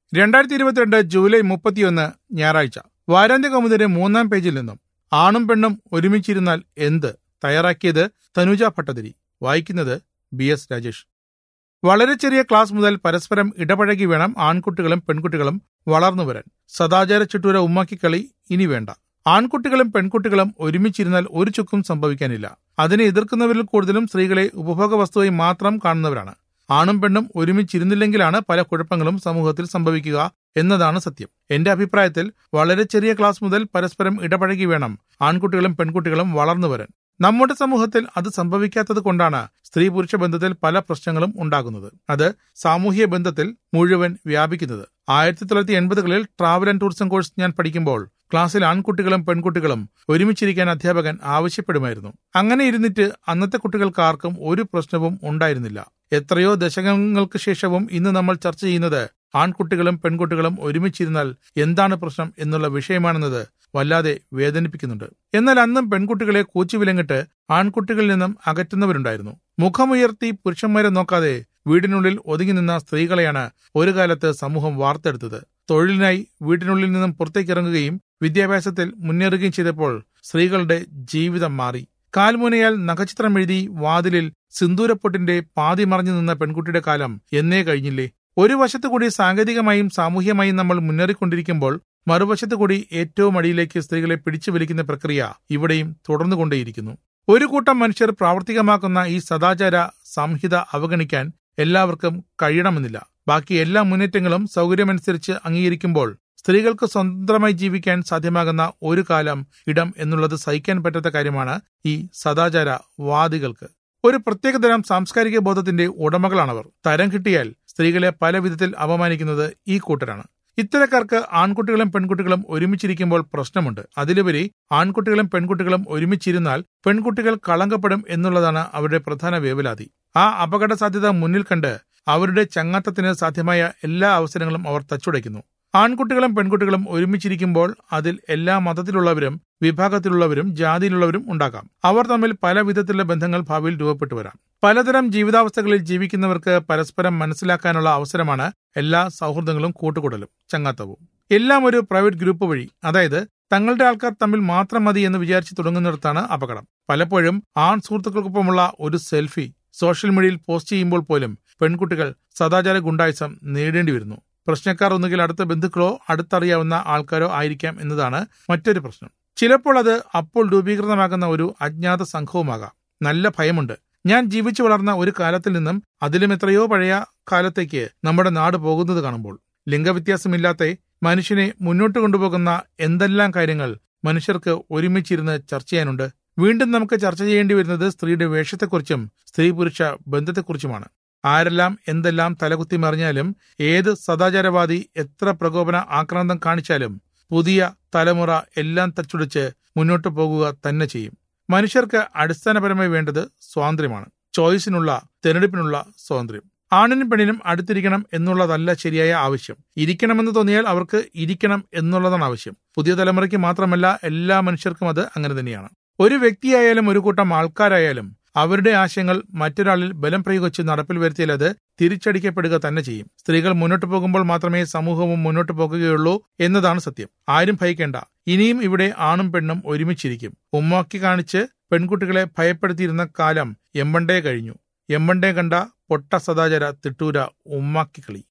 രണ്ടായിരത്തി ഇരുപത്തിരണ്ട് ജൂലൈ മുപ്പത്തിയൊന്ന് ഞായറാഴ്ച വാരാന്ത്യ കൗമുദിന്റെ മൂന്നാം പേജിൽ നിന്നും ആണും പെണ്ണും ഒരുമിച്ചിരുന്നാൽ എന്ത് തയ്യാറാക്കിയത് തനുജ ഭട്ടതിരി വായിക്കുന്നത് ബി എസ് രാജേഷ് വളരെ ചെറിയ ക്ലാസ് മുതൽ പരസ്പരം ഇടപഴകി വേണം ആൺകുട്ടികളും പെൺകുട്ടികളും വളർന്നു വരാൻ സദാചാര ചുറ്റൂര ഉമ്മാക്കിക്കളി ഇനി വേണ്ട ആൺകുട്ടികളും പെൺകുട്ടികളും ഒരുമിച്ചിരുന്നാൽ ഒരു ചുക്കും സംഭവിക്കാനില്ല അതിനെ എതിർക്കുന്നവരിൽ കൂടുതലും സ്ത്രീകളെ ഉപഭോഗ വസ്തുവായി മാത്രം കാണുന്നവരാണ് ആണും പെണ്ണും ഒരുമിച്ചിരുന്നില്ലെങ്കിലാണ് പല കുഴപ്പങ്ങളും സമൂഹത്തിൽ സംഭവിക്കുക എന്നതാണ് സത്യം എന്റെ അഭിപ്രായത്തിൽ വളരെ ചെറിയ ക്ലാസ് മുതൽ പരസ്പരം ഇടപഴകി വേണം ആൺകുട്ടികളും പെൺകുട്ടികളും വളർന്നു വരാൻ നമ്മുടെ സമൂഹത്തിൽ അത് സംഭവിക്കാത്തത് കൊണ്ടാണ് സ്ത്രീ പുരുഷ ബന്ധത്തിൽ പല പ്രശ്നങ്ങളും ഉണ്ടാകുന്നത് അത് സാമൂഹ്യ ബന്ധത്തിൽ മുഴുവൻ വ്യാപിക്കുന്നത് ആയിരത്തി തൊള്ളായിരത്തി എൺപതുകളിൽ ട്രാവൽ ആൻഡ് ടൂറിസം കോഴ്സ് ഞാൻ പഠിക്കുമ്പോൾ ക്ലാസ്സിൽ ആൺകുട്ടികളും പെൺകുട്ടികളും ഒരുമിച്ചിരിക്കാൻ അധ്യാപകൻ ആവശ്യപ്പെടുമായിരുന്നു അങ്ങനെ ഇരുന്നിട്ട് അന്നത്തെ കുട്ടികൾക്ക് ആർക്കും ഒരു പ്രശ്നവും ഉണ്ടായിരുന്നില്ല എത്രയോ ദശകങ്ങൾക്ക് ശേഷവും ഇന്ന് നമ്മൾ ചർച്ച ചെയ്യുന്നത് ആൺകുട്ടികളും പെൺകുട്ടികളും ഒരുമിച്ചിരുന്നാൽ എന്താണ് പ്രശ്നം എന്നുള്ള വിഷയമാണെന്നത് വല്ലാതെ വേദനിപ്പിക്കുന്നുണ്ട് എന്നാൽ അന്നും പെൺകുട്ടികളെ കൂച്ചുവിലങ്ങിട്ട് ആൺകുട്ടികളിൽ നിന്നും അകറ്റുന്നവരുണ്ടായിരുന്നു മുഖമുയർത്തി പുരുഷന്മാരെ നോക്കാതെ വീടിനുള്ളിൽ ഒതുങ്ങി നിന്ന സ്ത്രീകളെയാണ് ഒരു കാലത്ത് സമൂഹം വാർത്തെടുത്തത് തൊഴിലിനായി വീട്ടിനുള്ളിൽ നിന്നും പുറത്തേക്കിറങ്ങുകയും വിദ്യാഭ്യാസത്തിൽ മുന്നേറുകയും ചെയ്തപ്പോൾ സ്ത്രീകളുടെ ജീവിതം മാറി കാൽമുനയാൽ നഖചിത്രം എഴുതി വാതിലിൽ സിന്ദൂരപ്പൊട്ടിന്റെ പാതി മറഞ്ഞു നിന്ന പെൺകുട്ടിയുടെ കാലം എന്നേ കഴിഞ്ഞില്ലേ ഒരു വശത്തു കൂടി സാങ്കേതികമായും സാമൂഹ്യമായും നമ്മൾ മുന്നേറിക്കൊണ്ടിരിക്കുമ്പോൾ മറുവശത്തു കൂടി ഏറ്റവും അടിയിലേക്ക് സ്ത്രീകളെ പിടിച്ചു വലിക്കുന്ന പ്രക്രിയ ഇവിടെയും തുടർന്നുകൊണ്ടേയിരിക്കുന്നു ഒരു കൂട്ടം മനുഷ്യർ പ്രാവർത്തികമാക്കുന്ന ഈ സദാചാര സംഹിത അവഗണിക്കാൻ എല്ലാവർക്കും കഴിയണമെന്നില്ല ബാക്കി എല്ലാ മുന്നേറ്റങ്ങളും സൗകര്യമനുസരിച്ച് അംഗീകരിക്കുമ്പോൾ സ്ത്രീകൾക്ക് സ്വതന്ത്രമായി ജീവിക്കാൻ സാധ്യമാകുന്ന ഒരു കാലം ഇടം എന്നുള്ളത് സഹിക്കാൻ പറ്റാത്ത കാര്യമാണ് ഈ സദാചാര വാദികൾക്ക് ഒരു പ്രത്യേകതരം സാംസ്കാരിക ബോധത്തിന്റെ ഉടമകളാണവർ തരം കിട്ടിയാൽ സ്ത്രീകളെ പല വിധത്തിൽ അപമാനിക്കുന്നത് ഈ കൂട്ടരാണ് ഇത്തരക്കാർക്ക് ആൺകുട്ടികളും പെൺകുട്ടികളും ഒരുമിച്ചിരിക്കുമ്പോൾ പ്രശ്നമുണ്ട് അതിലുപരി ആൺകുട്ടികളും പെൺകുട്ടികളും ഒരുമിച്ചിരുന്നാൽ പെൺകുട്ടികൾ കളങ്കപ്പെടും എന്നുള്ളതാണ് അവരുടെ പ്രധാന വേവലാതി ആ അപകട സാധ്യത മുന്നിൽ കണ്ട് അവരുടെ ചങ്ങാത്തത്തിന് സാധ്യമായ എല്ലാ അവസരങ്ങളും അവർ തച്ചുടയ്ക്കുന്നു ആൺകുട്ടികളും പെൺകുട്ടികളും ഒരുമിച്ചിരിക്കുമ്പോൾ അതിൽ എല്ലാ മതത്തിലുള്ളവരും വിഭാഗത്തിലുള്ളവരും ജാതിയിലുള്ളവരും ഉണ്ടാകാം അവർ തമ്മിൽ പല വിധത്തിലുള്ള ബന്ധങ്ങൾ ഭാവിയിൽ രൂപപ്പെട്ടു വരാം പലതരം ജീവിതാവസ്ഥകളിൽ ജീവിക്കുന്നവർക്ക് പരസ്പരം മനസ്സിലാക്കാനുള്ള അവസരമാണ് എല്ലാ സൗഹൃദങ്ങളും കൂട്ടുകൂടലും ചങ്ങാത്തവും എല്ലാം ഒരു പ്രൈവറ്റ് ഗ്രൂപ്പ് വഴി അതായത് തങ്ങളുടെ ആൾക്കാർ തമ്മിൽ മാത്രം മതി എന്ന് വിചാരിച്ച് തുടങ്ങുന്നിടത്താണ് അപകടം പലപ്പോഴും ആൺ സുഹൃത്തുക്കൾക്കൊപ്പമുള്ള ഒരു സെൽഫി സോഷ്യൽ മീഡിയയിൽ പോസ്റ്റ് ചെയ്യുമ്പോൾ പോലും പെൺകുട്ടികൾ സദാചാര ഗുണ്ടായിസം നേടേണ്ടി വരുന്നു പ്രശ്നക്കാർ ഒന്നുകിൽ അടുത്ത ബന്ധുക്കളോ അടുത്തറിയാവുന്ന ആൾക്കാരോ ആയിരിക്കാം എന്നതാണ് മറ്റൊരു പ്രശ്നം ചിലപ്പോൾ അത് അപ്പോൾ രൂപീകൃതമാകുന്ന ഒരു അജ്ഞാത സംഘവുമാകാം നല്ല ഭയമുണ്ട് ഞാൻ ജീവിച്ചു വളർന്ന ഒരു കാലത്തിൽ നിന്നും അതിലും എത്രയോ പഴയ കാലത്തേക്ക് നമ്മുടെ നാട് പോകുന്നത് കാണുമ്പോൾ ലിംഗവ്യത്യാസമില്ലാത്ത മനുഷ്യനെ മുന്നോട്ട് കൊണ്ടുപോകുന്ന എന്തെല്ലാം കാര്യങ്ങൾ മനുഷ്യർക്ക് ഒരുമിച്ചിരുന്ന് ചർച്ച ചെയ്യാനുണ്ട് വീണ്ടും നമുക്ക് ചർച്ച ചെയ്യേണ്ടി വരുന്നത് സ്ത്രീയുടെ വേഷത്തെക്കുറിച്ചും സ്ത്രീ പുരുഷ ബന്ധത്തെക്കുറിച്ചുമാണ് ആരെല്ലാം എന്തെല്ലാം തലകുത്തി മറിഞ്ഞാലും ഏത് സദാചാരവാദി എത്ര പ്രകോപന ആക്രാന്തം കാണിച്ചാലും പുതിയ തലമുറ എല്ലാം തച്ചുടിച്ച് മുന്നോട്ട് പോകുക തന്നെ ചെയ്യും മനുഷ്യർക്ക് അടിസ്ഥാനപരമായി വേണ്ടത് സ്വാതന്ത്ര്യമാണ് ചോയ്സിനുള്ള തിരഞ്ഞെടുപ്പിനുള്ള സ്വാതന്ത്ര്യം ആണിനും പെണ്ണിനും അടുത്തിരിക്കണം എന്നുള്ളതല്ല ശരിയായ ആവശ്യം ഇരിക്കണമെന്ന് തോന്നിയാൽ അവർക്ക് ഇരിക്കണം എന്നുള്ളതാണ് ആവശ്യം പുതിയ തലമുറയ്ക്ക് മാത്രമല്ല എല്ലാ മനുഷ്യർക്കും അത് അങ്ങനെ തന്നെയാണ് ഒരു വ്യക്തിയായാലും ഒരു കൂട്ടം ആൾക്കാരായാലും അവരുടെ ആശയങ്ങൾ മറ്റൊരാളിൽ ബലം പ്രയോഗിച്ച് നടപ്പിൽ വരുത്തിയാൽ അത് തിരിച്ചടിക്കപ്പെടുക തന്നെ ചെയ്യും സ്ത്രീകൾ മുന്നോട്ട് പോകുമ്പോൾ മാത്രമേ സമൂഹവും മുന്നോട്ട് പോകുകയുള്ളൂ എന്നതാണ് സത്യം ആരും ഭയക്കേണ്ട ഇനിയും ഇവിടെ ആണും പെണ്ണും ഒരുമിച്ചിരിക്കും ഉമ്മാക്കി കാണിച്ച് പെൺകുട്ടികളെ ഭയപ്പെടുത്തിയിരുന്ന കാലം എമ്പണ്ടേ കഴിഞ്ഞു എമ്പണ്ടേ കണ്ട പൊട്ട സദാചര തിട്ടൂര ഉമ്മാക്കി കളി